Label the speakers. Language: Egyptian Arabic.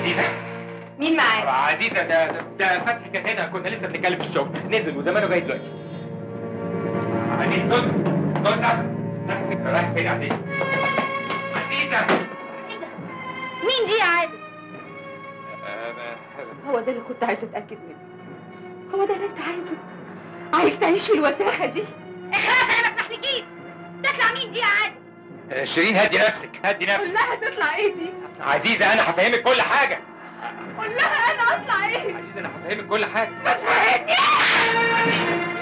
Speaker 1: عزيزه
Speaker 2: مين معاك؟
Speaker 1: عزيزه ده ده, ده فتحي كان هنا كنا لسه بنتكلم في الشغل نزل وزمانه جاي دلوقتي عزيزه زوزة زوزة رايح فين رايح فين يا عزيزه عزيزه
Speaker 2: مين دي يا عادل؟
Speaker 1: آه،
Speaker 2: هو ده اللي كنت عايزه اتاكد منه هو ده اللي انت عايزه عايز تعيش في الوساخه دي اخلاص انا ما اسمحلكيش تطلع مين دي يا عادل
Speaker 1: آه، شيرين هدي نفسك هدي
Speaker 2: قول
Speaker 1: نفسك
Speaker 2: لها تطلع ايه دي
Speaker 1: عزيزه انا هفهمك كل حاجه
Speaker 2: قول لها انا اطلع ايه
Speaker 1: عزيزه انا هفهمك كل حاجه
Speaker 2: ما تفهمنيش